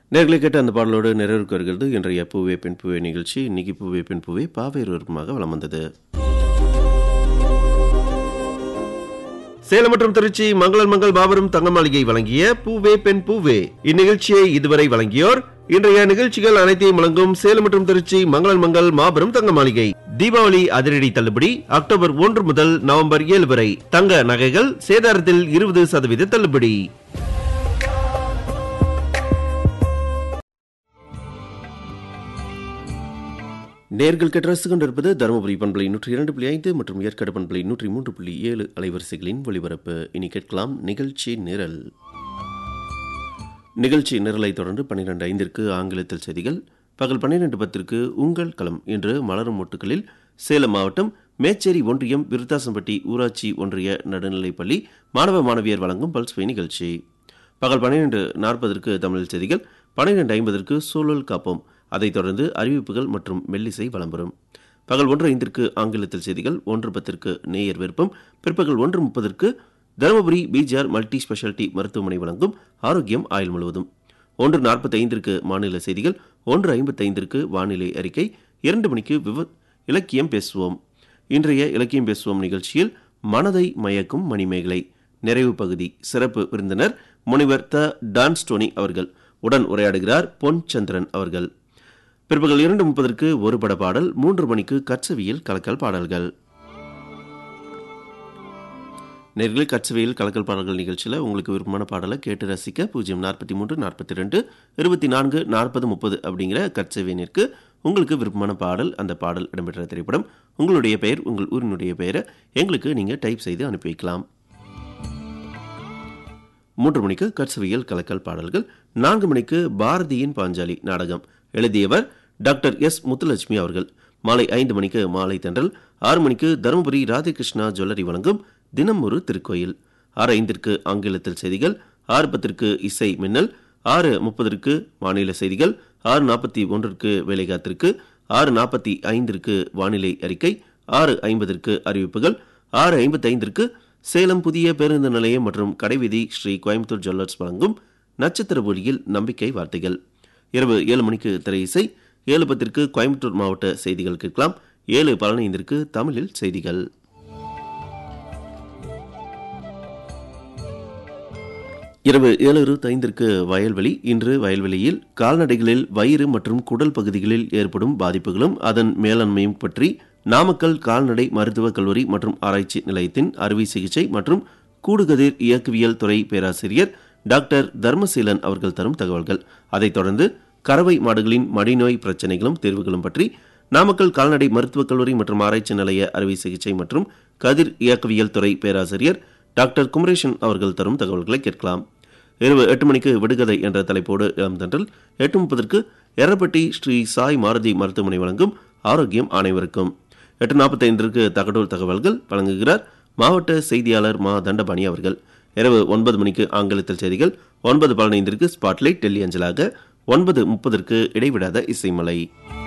நேர்களை கேட்ட அந்த பாடலோடு நிறைவுக்கு வருகிறது இன்றைய பூவே பெண் பூவே நிகழ்ச்சி இன்னைக்கு பூவே பெண் பூவே பாவேறு விருப்பமாக வலம் வந்தது சேலம் மற்றும் திருச்சி மங்களன் மங்கள் பாபரும் தங்க மாளிகை வழங்கிய பூவே பெண் பூவே இந்நிகழ்ச்சியை இதுவரை வழங்கியோர் இன்றைய நிகழ்ச்சிகள் அனைத்தையும் வழங்கும் சேலம் மற்றும் திருச்சி மங்களன் மங்கள் மாபெரும் தங்க மாளிகை தீபாவளி அதிரடி தள்ளுபடி அக்டோபர் ஒன்று முதல் நவம்பர் ஏழு வரை தங்க நகைகள் சேதாரத்தில் இருபது சதவீத தள்ளுபடி நேர்கள் கேட்டு ரசித்துக் கொண்டிருப்பது தருமபுரி பண்பலை நூற்றி இரண்டு புள்ளி ஐந்து மற்றும் ஏற்காடு பண்பலை நூற்றி மூன்று புள்ளி ஏழு அலைவரிசைகளின் ஒளிபரப்பு இனி கேட்கலாம் நிகழ்ச்சி நிரல் நிகழ்ச்சி நிரலை தொடர்ந்து பன்னிரண்டு ஐந்திற்கு ஆங்கிலத்தில் செய்திகள் பகல் பன்னிரண்டு பத்திற்கு உங்கள் களம் இன்று மலரும் மொட்டுகளில் சேலம் மாவட்டம் மேச்சேரி ஒன்றியம் விருத்தாசம்பட்டி ஊராட்சி ஒன்றிய நடுநிலைப்பள்ளி மாணவ மாணவியர் வழங்கும் பல்ஸ்வை நிகழ்ச்சி பகல் பன்னிரண்டு நாற்பதற்கு தமிழ் செய்திகள் பன்னிரண்டு ஐம்பதற்கு சூழல் காப்போம் அதைத் தொடர்ந்து அறிவிப்புகள் மற்றும் மெல்லிசை வளம்பெறும் பகல் ஒன்று ஐந்திற்கு ஆங்கிலத்தில் செய்திகள் ஒன்று பத்திற்கு நேயர் விருப்பம் பிற்பகல் ஒன்று முப்பதற்கு தருமபுரி பிஜிஆர் மல்டி ஸ்பெஷாலிட்டி மருத்துவமனை வழங்கும் ஆரோக்கியம் ஆயுள் முழுவதும் ஒன்று நாற்பத்தி ஐந்திற்கு மாநில செய்திகள் ஒன்று ஐம்பத்தைந்திற்கு வானிலை அறிக்கை இரண்டு மணிக்கு விவ இலக்கியம் பேசுவோம் இன்றைய இலக்கியம் பேசுவோம் நிகழ்ச்சியில் மனதை மயக்கும் மணிமேகலை நிறைவு பகுதி சிறப்பு விருந்தினர் முனைவர் த டான்ஸ்டோனி அவர்கள் உடன் உரையாடுகிறார் பொன் சந்திரன் அவர்கள் பிற்பகல் இரண்டு முப்பதற்கு ஒரு பட பாடல் மூன்று மணிக்கு கச்சவியில் கலக்கல் பாடல்கள் நேர்களை கச்சவையில் கலக்கல் பாடல்கள் நிகழ்ச்சியில் உங்களுக்கு விருப்பமான பாடலை கேட்டு ரசிக்க பூஜ்ஜியம் நாற்பத்தி மூன்று நாற்பத்தி ரெண்டு இருபத்தி நான்கு நாற்பது முப்பது அப்படிங்கிற கச்சவையினிற்கு உங்களுக்கு விருப்பமான பாடல் அந்த பாடல் இடம்பெற்ற திரைப்படம் உங்களுடைய பெயர் உங்கள் ஊரினுடைய பெயரை எங்களுக்கு நீங்கள் டைப் செய்து அனுப்பி வைக்கலாம் மூன்று மணிக்கு கட்சவியல் கலக்கல் பாடல்கள் நான்கு மணிக்கு பாரதியின் பாஞ்சாலி நாடகம் எழுதியவர் டாக்டர் எஸ் முத்துலட்சுமி அவர்கள் மாலை ஐந்து மணிக்கு மாலை தென்றல் ஆறு மணிக்கு தருமபுரி ராதிகிருஷ்ணா ஜுவல்லரி வழங்கும் தினம் ஒரு திருக்கோயில் ஆறு ஐந்திற்கு ஆங்கிலத்தில் செய்திகள் ஆறு பத்திற்கு இசை மின்னல் ஆறு முப்பதற்கு மாநில செய்திகள் ஆறு நாற்பத்தி ஒன்றிற்கு வேலைகாத்திற்கு ஆறு நாற்பத்தி ஐந்திற்கு வானிலை அறிக்கை ஆறு ஐம்பதற்கு அறிவிப்புகள் ஆறு ஐம்பத்தி ஐந்திற்கு சேலம் புதிய பேருந்து நிலையம் மற்றும் கடைவீதி ஸ்ரீ கோயம்புத்தூர் ஜுவல்லர்ஸ் வழங்கும் நட்சத்திர ஒளியில் நம்பிக்கை வார்த்தைகள் இரவு ஏழு மணிக்கு திரை இசை ஏழு பத்திற்கு கோயம்புத்தூர் மாவட்ட செய்திகள் கேட்கலாம் ஏழு பதினைந்திற்கு தமிழில் செய்திகள் இரவு ஏழு இருபத்தைந்திற்கு வயல்வெளி இன்று வயல்வெளியில் கால்நடைகளில் வயிறு மற்றும் குடல் பகுதிகளில் ஏற்படும் பாதிப்புகளும் அதன் மேலாண்மையும் பற்றி நாமக்கல் கால்நடை மருத்துவக் கல்லூரி மற்றும் ஆராய்ச்சி நிலையத்தின் அறுவை சிகிச்சை மற்றும் கூடுகதிர் இயக்கவியல் துறை பேராசிரியர் டாக்டர் தர்மசீலன் அவர்கள் தரும் தகவல்கள் அதைத் தொடர்ந்து கறவை மாடுகளின் மடிநோய் பிரச்சனைகளும் தீர்வுகளும் பற்றி நாமக்கல் கால்நடை மருத்துவக் கல்லூரி மற்றும் ஆராய்ச்சி நிலைய அறுவை சிகிச்சை மற்றும் கதிர் இயக்கவியல் துறை பேராசிரியர் டாக்டர் குமரேஷன் அவர்கள் தரும் தகவல்களை கேட்கலாம் இரவு எட்டு மணிக்கு விடுகதை என்ற தலைப்போடு இளம் தன்றல் எட்டு முப்பதற்கு எரப்பட்டி ஸ்ரீ சாய் மாருதி மருத்துவமனை வழங்கும் ஆரோக்கியம் அனைவருக்கும் எட்டு நாற்பத்தைந்திற்கு தகவல் தகவல்கள் வழங்குகிறார் மாவட்ட செய்தியாளர் மா தண்டபாணி அவர்கள் இரவு ஒன்பது மணிக்கு ஆங்கிலத்தில் செய்திகள் ஒன்பது பதினைந்திற்கு ஸ்பாட்லைட் டெல்லி அஞ்சலாக ஒன்பது முப்பதற்கு இடைவிடாத இசைமலை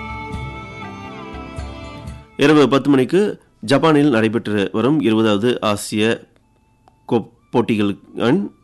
இரவு பத்து மணிக்கு ஜப்பானில் நடைபெற்று வரும் இருபதாவது ஆசிய போட்டிகள்